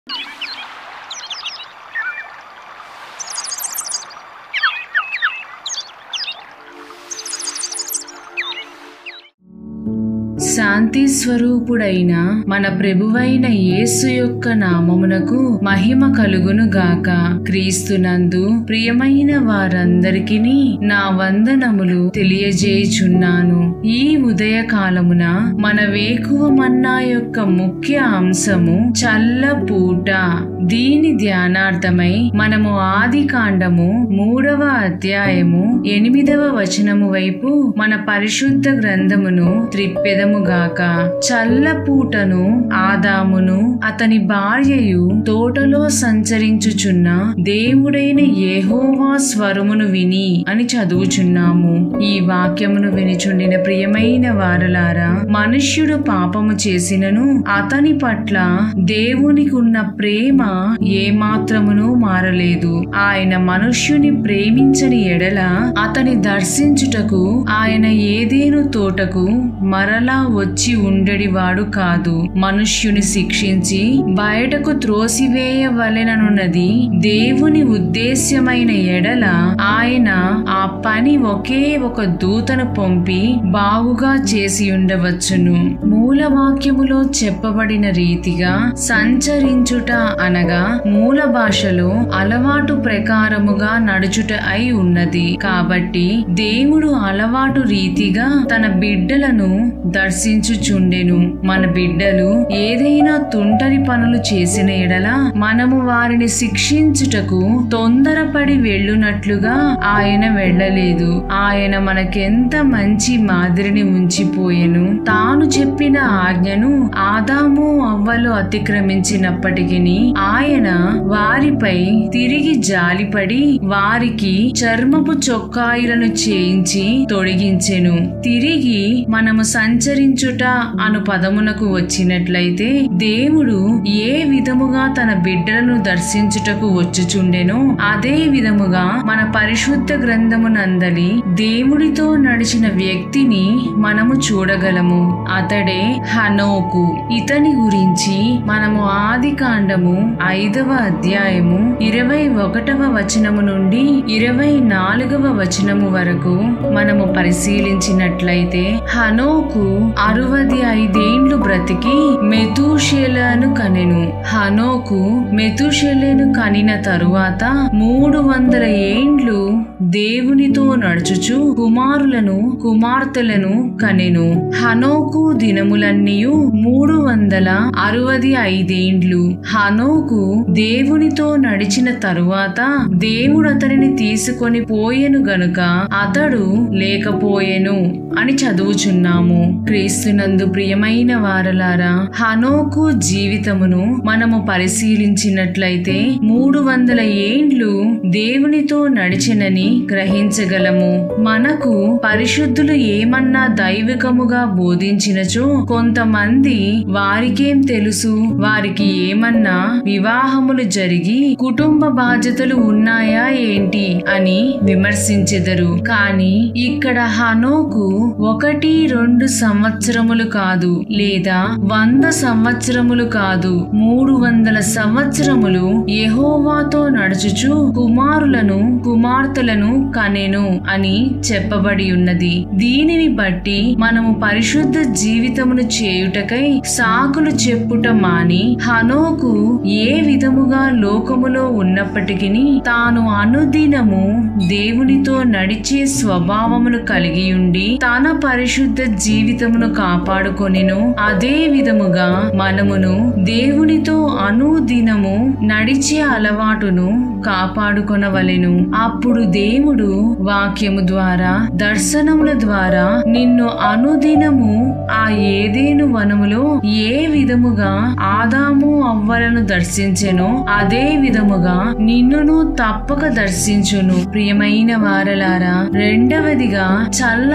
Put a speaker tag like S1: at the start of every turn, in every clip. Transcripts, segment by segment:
S1: శాంతి స్వరూపుడైన మన ప్రభువైన యేసు యొక్క నామమునకు మహిమ కలుగును గాక క్రీస్తునందు ప్రియమైన వారందరికీ నా వందనములు తెలియజేయుచున్నాను ఈ ఉదయ కాలమున మన వేకువ మన్నా యొక్క ముఖ్య అంశము చల్ల పూట దీని ధ్యానార్థమై మనము ఆది కాండము మూడవ అధ్యాయము ఎనిమిదవ వచనము వైపు మన పరిశుద్ధ గ్రంథమును త్రిప్పెదముగాక చల్లపూటను ఆదామును అతని భార్యయు తోటలో సంచరించుచున్న దేవుడైన యెహోవా స్వరమును విని అని చదువుచున్నాము ఈ వాక్యమును వినిచుండిన ప్రియమైన వారలారా మనుష్యుడు పాపము చేసినను అతని పట్ల దేవునికి ఉన్న ప్రేమ ఏమాత్రమును మారలేదు ఆయన మనుష్యుని ప్రేమించని ఎడల అతని దర్శించుటకు ఆయన ఏదేను తోటకు మరలా వచ్చి ఉండేవాడు కాదు మనుష్యుని శిక్షించి బయటకు త్రోసివేయవలెననున్నది దేవుని ఉద్దేశ్యమైన ఎడల ఆయన ఆ పని ఒకే ఒక దూతను పంపి బాగుగా చేసి ఉండవచ్చును మూల వాక్యములో చెప్పబడిన రీతిగా సంచరించుట అనగా మూల భాషలో అలవాటు ప్రకారముగా నడుచుట అయి ఉన్నది కాబట్టి దేవుడు అలవాటు రీతిగా తన బిడ్డలను దర్శించుచుండెను మన బిడ్డలు ఏదైనా తుంటరి పనులు చేసిన ఎడల మనము వారిని శిక్షించుటకు తొందరపడి వెళ్ళునట్లుగా ఆయన వెళ్ళలేదు ఆయన మనకెంత మంచి మాదిరిని ఉంచిపోయెను తాను చెప్పిన ఆజ్ఞను ఆదాము అవ్వలు అతిక్రమించినప్పటికీ ఆయన వారిపై తిరిగి జాలిపడి వారికి చర్మపు చొక్కాయిలను చేయించి తొడిగించెను తిరిగి మనము సంచరించుట అను పదమునకు వచ్చినట్లయితే దేవుడు ఏ విధముగా తన బిడ్డలను దర్శించుటకు వచ్చుచుండెనో అదే విధముగా మన పరిశుద్ధ గ్రంథమునందలి దేవుడితో నడిచిన వ్యక్తిని మనము చూడగలము అతడే హనోకు ఇతని గురించి మనము ఆది కాండము ఐదవ అధ్యాయము ఇరవై ఒకటవ వచనము నుండి ఇరవై నాలుగవ వచనము వరకు మనము పరిశీలించినట్లయితే హనోకు అరవది ఐదేండ్లు బ్రతికి మెతుషేలను కనెను హనోకు మెతుషెలను కనిన తరువాత మూడు వందల ఏండ్లు దేవునితో నడుచుచు కుమారులను కుమార్తెలను కనెను హనోకు దినములన్నీయు మూడు వందల అరవది ఐదేండ్లు హనోకు దేవునితో నడిచిన తరువాత దేవుడు అతనిని తీసుకొని పోయెను గనుక అతడు లేకపోయెను అని చదువుచున్నాము క్రీస్తునందు ప్రియమైన వారలారా హనోకు జీవితమును మనము పరిశీలించినట్లయితే మూడు వందల ఏండ్లు దేవునితో నడిచినని గ్రహించగలము మనకు పరిశుద్ధులు ఏమన్నా దైవికముగా బోధించినచో కొంతమంది వారికేం తెలుసు వారికి ఏమన్నా వివాహములు జరిగి కుటుంబ బాధ్యతలు ఉన్నాయా ఏంటి అని విమర్శించెదరు కానీ ఇక్కడ హనోకు ఒకటి రెండు సంవత్సరములు కాదు లేదా వంద సంవత్సరములు కాదు మూడు వందల సంవత్సరములు యెహోవాతో నడుచుచు కుమారులను కుమార్తెలను కనెను అని చెప్పబడి ఉన్నది దీనిని బట్టి మనము పరిశుద్ధ జీవితమును చేయుటకై సాకులు చెప్పుట మాని హనోకు ఏ విధముగా లోకములో ఉన్నప్పటికీ తాను అనుదినము దేవునితో నడిచే స్వభావమును కలిగి ఉండి తన పరిశుద్ధ జీవితమును కాపాడుకొనెను అదే విధముగా మనమును దేవునితో అనుదినము నడిచే అలవాటును కాపాడుకొనవలెను అప్పుడు దేవుడు వాక్యము ద్వారా దర్శనముల ద్వారా నిన్ను అనుదినము ఆ ఏదేను వనములో ఏ విధముగా ఆదాము అవ్వలను దర్శించెనో అదే విధముగా నిన్నును తప్పక దర్శించును ప్రియమైన వారలారా రెండవదిగా చల్లపూట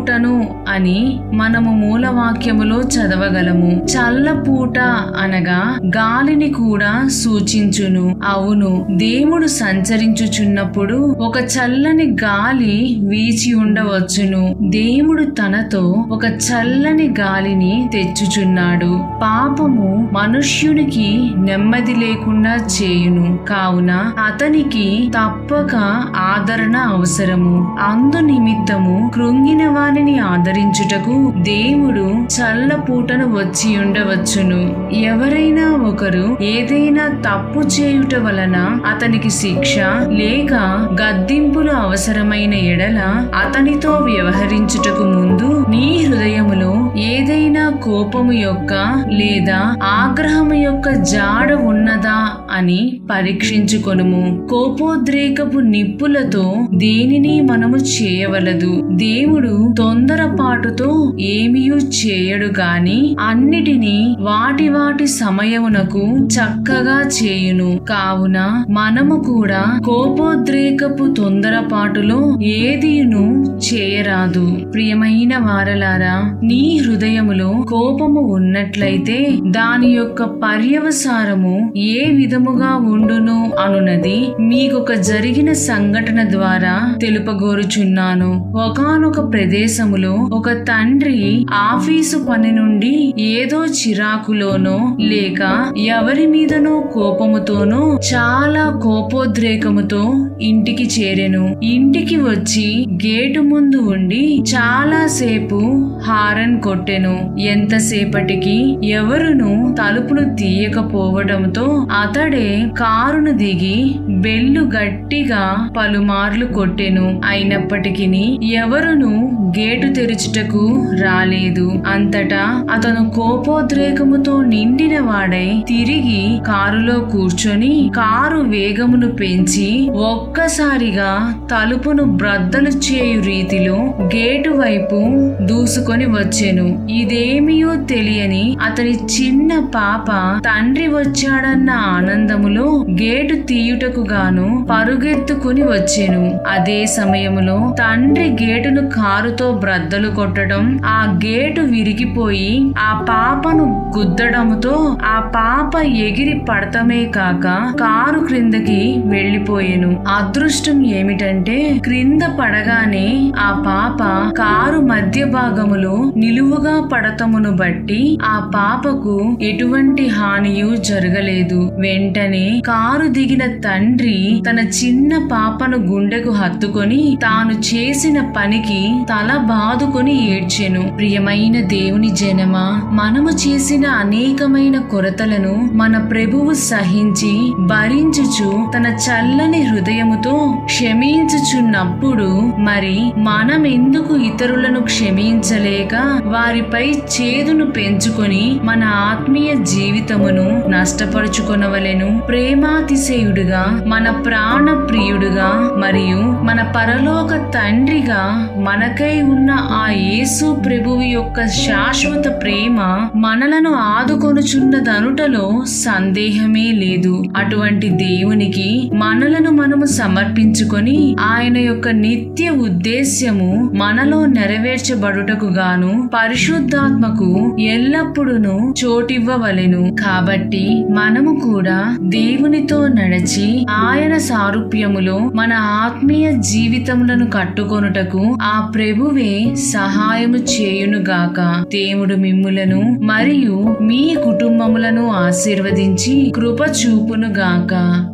S1: చల్లపూటను అని మనము మూలవాక్యములో చదవగలము చల్లపూట అనగా గాలిని కూడా సూచించును అవును దేవుడు సంచరించుచున్నప్పుడు ఒక చల్లని గాలి వీచి ఉండవచ్చును దేవుడు తనతో ఒక చల్లని గాలిని తెచ్చుచున్నాడు పాపము మనుష్యునికి నెమ్మది లేకుండా చేయును కావున అతనికి తప్పక ఆదరణ అవసరము అందు నిమిత్తము కృంగిన వానిని ఆదరించుటకు దేవుడు చల్లపూటను వచ్చి ఉండవచ్చును ఎవరైనా ఒకరు ఏదైనా తప్పు చేయుట వలన అతనికి శిక్ష లేక గద్దింపులు అవసరమైన ఎడల అతనితో వ్యవహరించుటకు ముందు నీ హృదయములో ఏదైనా కోపము యొక్క లేదా ఆగ్రహము యొక్క జాడ ఉన్నదా అని పరీక్షించుకొనుము కోపోద్రేకపు నిప్పులతో దేనిని మనము చేయవలదు దేవుడు తొందరపాటుతో ఏమీయు చేయడు గాని అన్నిటినీ వాటి వాటి సమయమునకు చక్కగా చేయును కావున మనము కూడా కోపోద్రేకపు తొందరపాటులో ఏదియును చేయరాదు ప్రియమైన వారలారా నీ హృదయములో కోపము ఉన్నట్లయితే దాని యొక్క పర్యవసారము ఏ విధముగా ఉండును అనునది మీకొక జరిగిన సంఘటన ద్వారా తెలుపగోరుచున్నాను ఒకానొక ప్రదేశములో ఒక తండ్రి ఆఫీసు పని నుండి ఏదో చిరాకులోనో లేక ఎవరి మీదనో కోపముతోనో చాలా కోపోద్రేకముతో ఇంటికి చేరెను ఇంటికి వచ్చి గేటు ముందు ఉండి చాలా సేపు హారన్ కొట్టెను ఎంతసేపటికి ఎవరును తలుపును తీయకపోవడంతో అతడే కారును దిగి బెల్లు గట్టిగా పలుమార్లు కొట్టెను అయినప్పటికీ ఎవరును గేటు తెరుచుటకు రాలేదు అంతటా అతను కోపోద్రేకముతో నిండిన వాడై తిరిగి కారులో కూర్చొని కారు వేగమును పెంచి ఒక్కసారిగా తలుపును బ్రద్దలు చేయు రీతిలో గేటు వైపు దూసుకొని వచ్చెను ఇదేమియో తెలియని అతని చిన్న పాప తండ్రి వచ్చాడన్న ఆనందములో గేటు తీయుటకు గాను పరుగెత్తుకుని వచ్చెను అదే సమయములో తండ్రి గేటును కారుతో బ్రద్దలు కొట్టడం ఆ గేటు విరిగిపోయి ఆ పాపను గుద్దడంతో ఆ పాప ఎగిరి పడటమే కాక కారు క్రిందకి వెళ్లిపోయెను అదృష్టం ఏమిటంటే క్రింద పడగానే ఆ పాప కారు మధ్య భాగములో నిలువుగా పడతమును బట్టి ఆ పాపకు ఎటువంటి హానియు జరగలేదు వెంటనే కారు దిగిన తండ్రి తన చిన్న పాపను గుండెకు హత్తుకొని తాను చేసిన పనికి తల బాదుకొని ఏడ్చెను ప్రియమైన దేవుని జనమా మనము చేసిన అనేకమైన కొరతలను మన ప్రభువు సహించి భరించుచు తన చల్లని హృదయముతో క్షమించుచున్నప్పుడు మరి మనం ఎందుకు ఇతరులను క్షమించలేక వారిపై చేదును పెంచుకొని మన ఆత్మీయ జీవితమును నష్టపరుచుకొనవలెను ప్రేమాతిశయుడుగా మన ప్రాణ ప్రియుడుగా మరియు మన పరలోక తండ్రిగా మనకై ఉన్న ఆ యేసు ప్రభువు యొక్క శాశ్వత ప్రేమ మనలను ఆదుకొనుచున్నదనుటలో సందేహమే లేదు అటువంటి దేవునికి మనలను మనము సమర్పించుకొని ఆయన యొక్క నిత్య ఉద్దేశ్యము మనలో నెరవేర్చబడుటకు గాను పరిశుద్ధాత్మకు ఎల్లప్పుడూ చోటివ్వవలెను కాబట్టి మనము కూడా దేవునితో నడచి ఆయన సారూప్యములో మన ఆత్మీయ జీవితములను కట్టుకొనుటకు ఆ ప్రభువే సహాయము చేయునుగాక దేవుడు మిమ్ములను మరియు మీ కుటుంబములను ఆశీర్వదించి కృప చూపునుగాక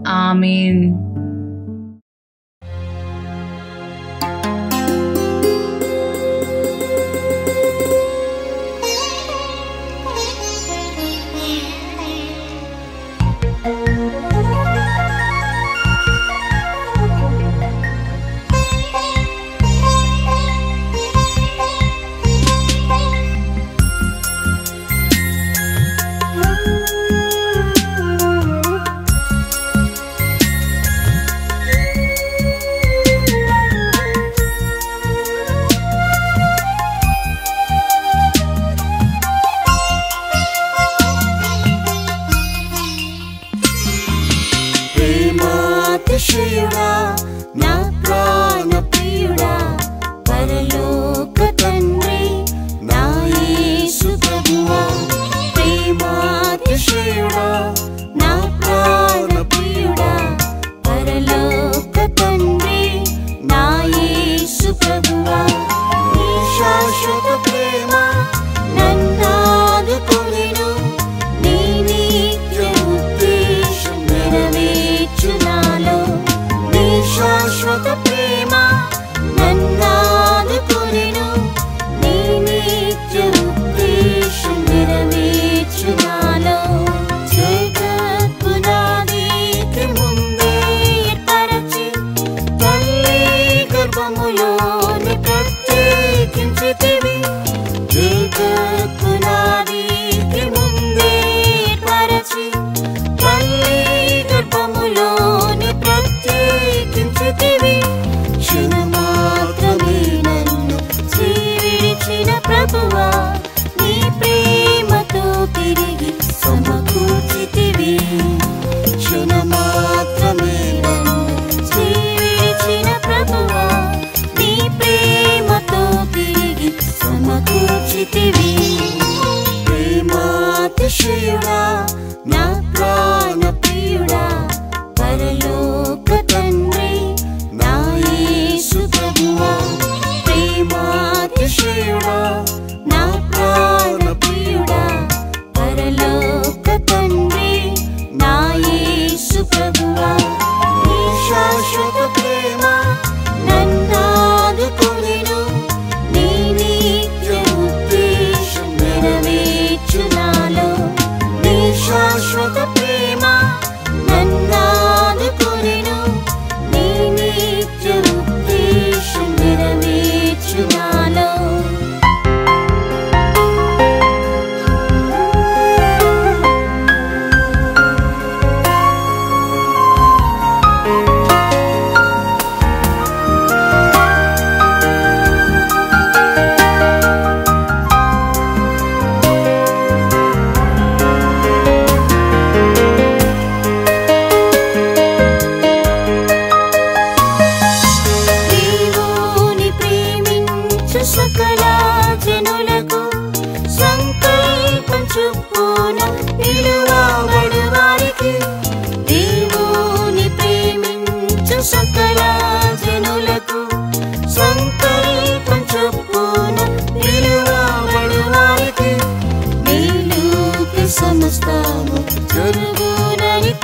S1: ఆమెన్
S2: ప్రేమాతిశయుడా నా ప్రాణ ప్రియుడా పరలోక తండ్రి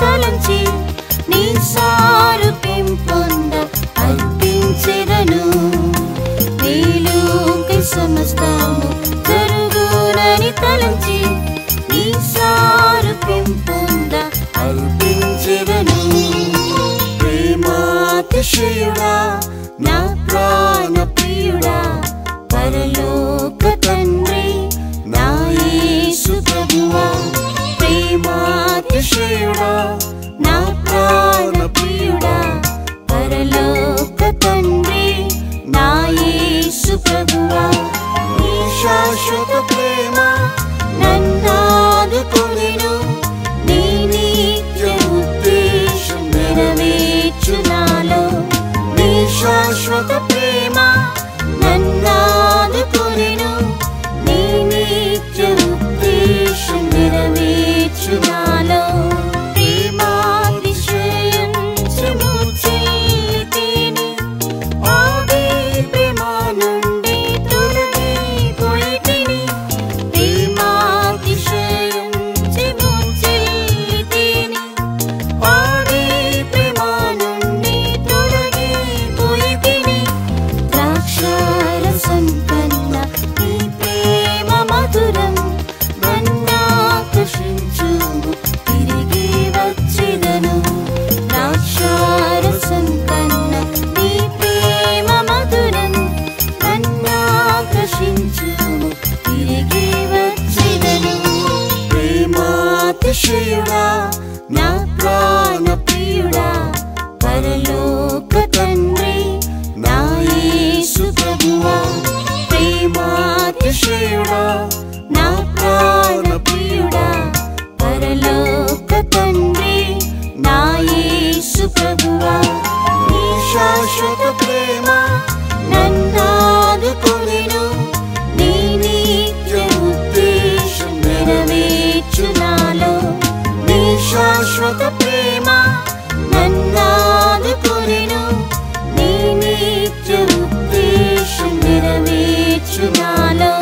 S2: తలంచి నీ సారూప్యం పొంద అర్పించెదను నీలోకి సమస్తము జరుగునని తలంచి నీ సారూప్యం పొంద అర్పించెదను ప్రేమాతిశయుడా నా ప్రాణ ప్రియుడా పరలోక తండ్రి నా యేసు ప్రభువా ప్రేమాతిశయుడా నా ప్రాణ ప్రియుడా పరలోక తండ్రి నా యేసు ప్రభువా నీ శాశ్వత ప్రేమ నన్నాదుకొనెను నీ నిత్య ఉద్దేశం నెరవేర్చు నాలో నీ శాశ్వత ప్రేమ నన్నాదుకొనెను నీ నిత్య ఉద్దేశం నెరవేర్చు నాలో ప్రేమాతిశయం చెముచేతిని ఆది ప్రేమ నుండి తొలగిపోయితిని ప్రేమాతిశయం చెముచేతిని ఆది ప్రేమ నుండి తొలగిపోయితిని ద్రాక్షారసం కన్న నీ ప్రేమ మధురం నన్నాకర్షించు తిరిగి వచ్చెదను ద్రాక్షారసం కన్న నీ ప్రేమ మధురం నన్నాకర్షించు తిరిగి వచ్చెదను ప్రేమాతిశయుడా నా ప్రాణ ప్రియుడా పరలోక తండ్రి నా యేసు ప్రభువా ప్రేమాతిశయుడా నా ప్రాణ ప్రియుడా పరలోక తండ్రి నా యేసు ప్రభువా నీ శాశ్వత ప్రేమ నన్నాదుకొనెను నీ నిత్య ఉద్దేశం నెరవేర్చు నాలో నీ శాశ్వత ప్రేమ నన్నాదుకొనెను నీ నిత్య ఉద్దేశం నెరవేర్చు నాలో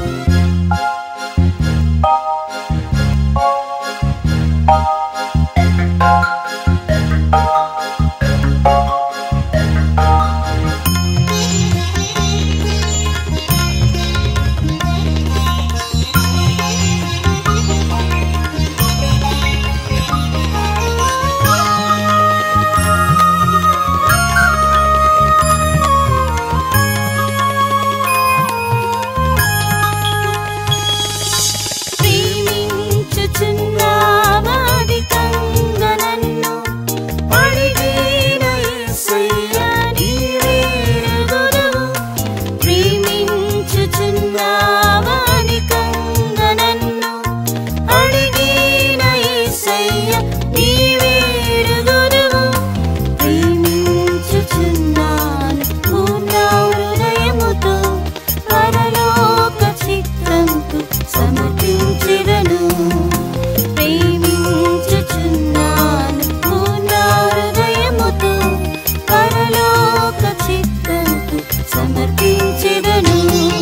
S2: ప్రేమించుచున్నావాధికంగా నన్ను అడిగిన యేసయ్యా నీవే ఎరుగుదువు. ప్రేమించుచున్నావాధికంగా నన్ను అడిగిన యేసయ్యా నీవే ఎరుగుదువు. ప్రేమించుచున్నాను పూర్ణ హృదయముతో పరలోక చిత్తంకు సమర్పించెదను ప్రేమించుచున్నాను పూర్ణ హృదయముతో పరలోక చిత్తంకు సమర్పించెదను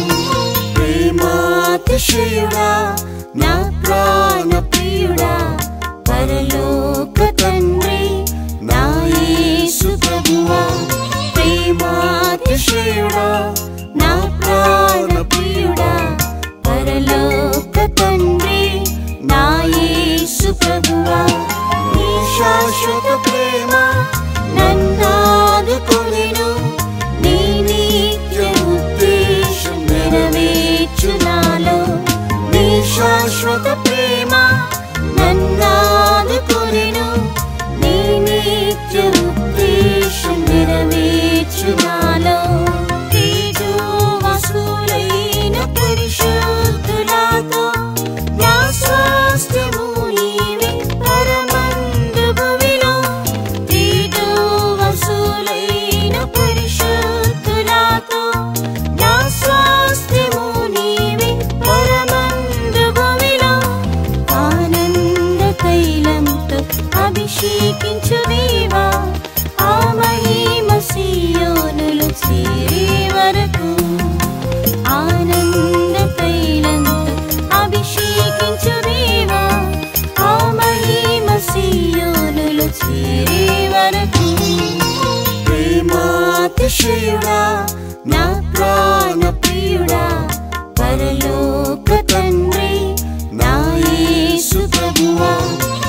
S2: ప్రేమాతిశయుడా నా ప్రాణ ప్రియుడా పరలోక తండ్రి నా యేసు ప్రభువా ప్రేమాతిశయుడా నా ప్రాణ ప్రియుడా పరలోక తండ్రి నా యేసు ప్రభువా నీ శాశ్వత ప్రేమ నన్నాదుకొనెను నీ నిత్య ఉద్దేశం నెరవేర్చు నాలో నీ శాశ్వత ప్రేమ నన్నాదుకొనెను నీ నిత్య ఉద్దేశం నెరవేర్చు నాలో తేజో వసులైన పరిశుద్ధులతో నా స్వాస్థ్యము నీవే పరమందు భూమిలో తేజో వసులైన పరిశుద్ధులతో నా స్వాస్థ్యము నీవే పరమందు భూమిలో ఆనంద తైలంతో అభిషేకించు దేవా ఆ మహిమ సీయోనులు చేరే వరకు ఆనంద తైలంతో అభిషేకించు దేవా ఆ మహిమ సీయోను చేరే వరకు ప్రేమాతిశయుడా నా ప్రాణ ప్రియుడా పరలోక తండ్రి నా యేసు ప్రభువా